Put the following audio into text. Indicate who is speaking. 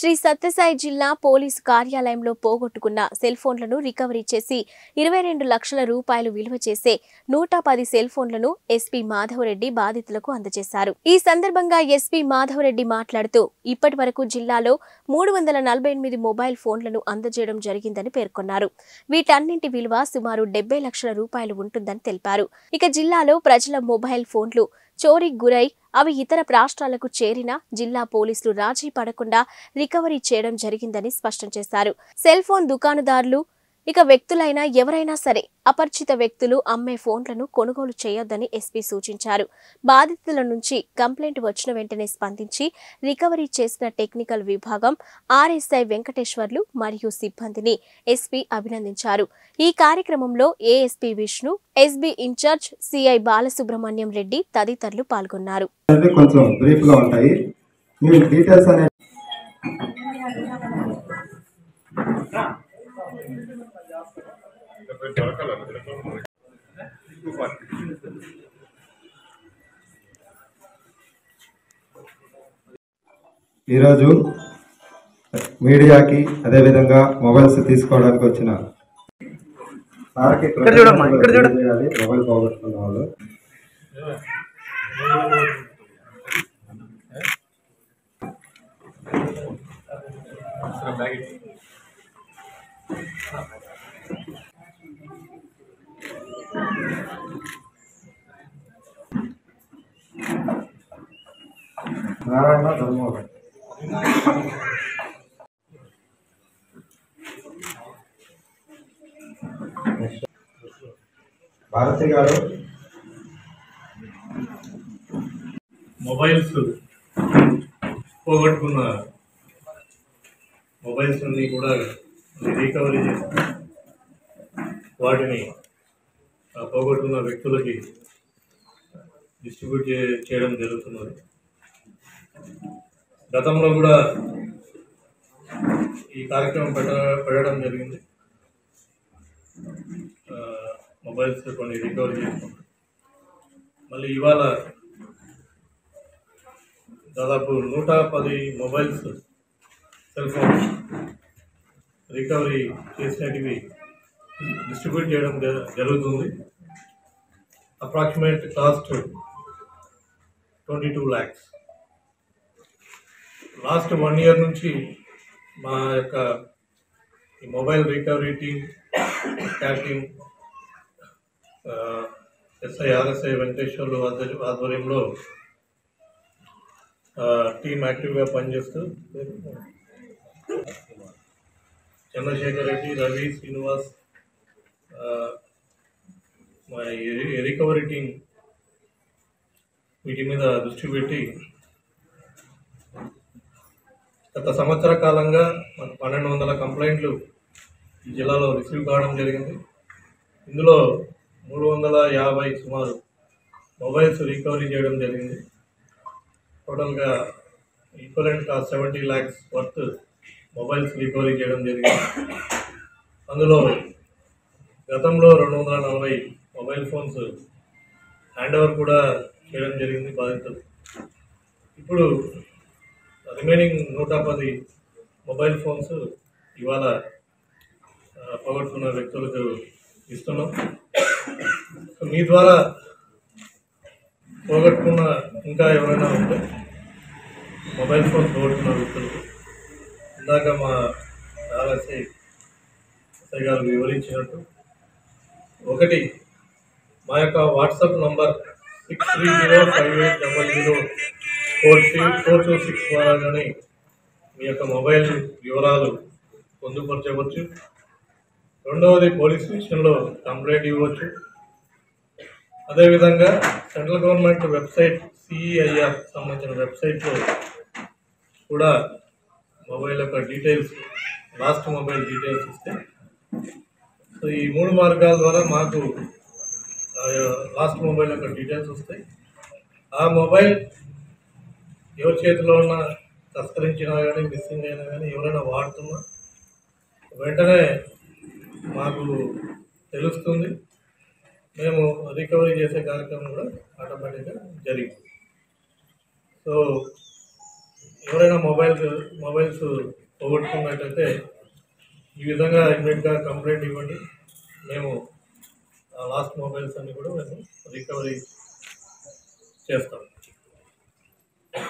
Speaker 1: శ్రీ సత్యసాయి జిల్లా పోలీసు కార్యాలయంలో పోగొట్టుకున్న సెల్ ఫోన్లను రికవరీ చేసి ఇరవై రెండు లక్షల రూపాయలు విలువ చేసే నూట పది సెల్ ఫోన్లను ఎస్పీ మాధవరెడ్డి బాధితులకు అందజేశారు ఈ సందర్భంగా ఎస్పీ మాధవరెడ్డి మాట్లాడుతూ ఇప్పటి వరకు జిల్లాలో మూడు వందల నలభై ఎనిమిది మొబైల్ ఫోన్లను అందజేయడం జరిగిందని పేర్కొన్నారు వీటన్నింటి విలువ సుమారు డెబ్బై లక్షల రూపాయలు ఉంటుందని తెలిపారు ఇక జిల్లాలో ప్రజల మొబైల్ ఫోన్లు చోరీకి గురై అవి ఇతర రాష్ట్రాలకు చేరిన జిల్లా పోలీసులు రాజీ పడకుండా రికవరీ చేయడం జరిగిందని స్పష్టం చేశారు సెల్ ఫోన్ దుకాణదారులు ఇక వ్యక్తులైనా ఎవరైనా సరే అపరిచిత వ్యక్తులు అమ్మే ఫోన్లను కొనుగోలు చేయొద్దని ఎస్పీ సూచించారు బాధితుల నుంచి కంప్లైంట్ వచ్చిన వెంటనే స్పందించి రికవరీ చేసిన టెక్నికల్ విభాగం ఆర్ఎస్ఐ వెంకటేశ్వర్లు మరియు సిబ్బందిని ఎస్పీ అభినందించారు ఈ కార్యక్రమంలో ASP Vishnu SB in charge CI Balasubrahmanyam Reddy తదితరులు పాల్గొన్నారు
Speaker 2: అనేది కొంచెం బ్రీఫ్ గా ఉంటాయి మీరు డీటెయిల్స్ అనే ఈరోజు మీడియాకి అదేవిధంగా మొబైల్స్ తీసుకోవడానికి వచ్చిన సార్కి
Speaker 3: ఇక్కడ చూడమ్మా, ఇక్కడ చూడు.
Speaker 2: తెలియజేయాలి, మొబైల్ పోగొట్టుకున్న వాళ్ళు నారాయణ ధర్మోహన్ భారతి గారు
Speaker 4: మొబైల్స్ పోగొట్టుకున్న మొబైల్స్ అన్ని కూడా రికవరీ చేసి వాటిని ఆ పోగొట్టుకున్న వ్యక్తులకి డిస్ట్రిబ్యూట్ చే చేయడం జరుగుతున్నది గతంలో కూడా ఈ కార్యక్రమం పెట్ట పెట్టడం జరిగింది ఆ, మొబైల్స్ కొన్ని రికవరీ చేసుకుంటాం మళ్ళీ ఇవాళ దాదాపు నూట పది మొబైల్స్ సెల్ ఫోన్స్ రికవరీ చేసినటివి డిస్ట్రిబ్యూట్ చేయడం జ- జరుగుతుంది approximate cost twenty two lakhs last one year నుంచి మా యొక్క ఈ mobile recovery team cash team SI RSI Venkateswarlu ఆధ్వర్య- ఆధ్వర్యంలో ఆ, టీం యాక్టివ్గా పనిచేస్తూ చంద్రశేఖర్ రెడ్డి రవి శ్రీనివాస్ ఆ, మా ఈ రికవరీ టీం వీటి మీద దృష్టి పెట్టి గత సంవత్సర కాలంగా మనకు పన్నెండు వందల కంప్లైంట్లు ఈ జిల్లాలో రిసీవ్ కావడం జరిగింది ఇందులో మూడు వందల యాభై సుమారు మొబైల్స్ రికవరీ చేయడం జరిగింది టోటల్గా equivalent cost seventy lakhs worth mobiles recovery చేయడం జరిగింది అందులో గతంలో రెండు వందల నలభై మొబైల్ ఫోన్స్ హ్యాండ్ ఓవర్ కూడా చేయడం జరిగింది బాధితులు ఇప్పుడు రిమైనింగ్ నూట పది మొబైల్ ఫోన్స్ ఇవాళ ఆ, పోగొట్టుకున్న వ్యక్తులకు ఇస్తున్నాం సో మీ ద్వారా పోగొట్టుకున్న ఇంకా ఎవరైనా ఉంటే మొబైల్ ఫోన్ పోగొట్టుకున్న వ్యక్తులు ఇందాక మా ఆర్ఎస్ఐ ఎస్ఐ గారు వివరించినట్టు ఒకటి మా యొక్క WhatsApp number six three zero five eight double zero four three four two six ద్వారా కానీ మీ యొక్క మొబైల్ వివరాలు పొందుపరచవచ్చు రెండవది పోలీస్ స్టేషన్లో కంప్లైంట్ ఇవ్వచ్చు అదేవిధంగా సెంట్రల్ గవర్నమెంట్ వెబ్సైట్ సిఈఐఆర్ సంబంధించిన వెబ్సైట్లో కూడా మొబైల్ యొక్క డీటెయిల్స్ లాస్ట్ మొబైల్ డీటెయిల్స్ ఇస్తే సో ఈ మూడు మార్గాల ద్వారా మాకు ఆ, లాస్ట్ మొబైల్ యొక్క డీటెయిల్స్ వస్తాయి ఆ మొబైల్ ఎవరి చేతిలో ఉన్న తస్కరించినా కానీ మిస్సింగ్ అయినా కానీ ఎవరైనా వాడుతున్నా వెంటనే మాకు తెలుస్తుంది మేము రికవరీ చేసే కార్యక్రమం కూడా ఆటోమేటిక్గా జరిగింది సో ఎవరైనా మొబైల్ మొబైల్స్ పోగొట్టుకున్నట్టయితే ఈ విధంగా ఇమీడియట్గా కంప్లైంట్ ఇవ్వండి మేము లాస్ట్ మొబైల్స్ అన్ని కూడా మేము రికవరీ చేస్తాం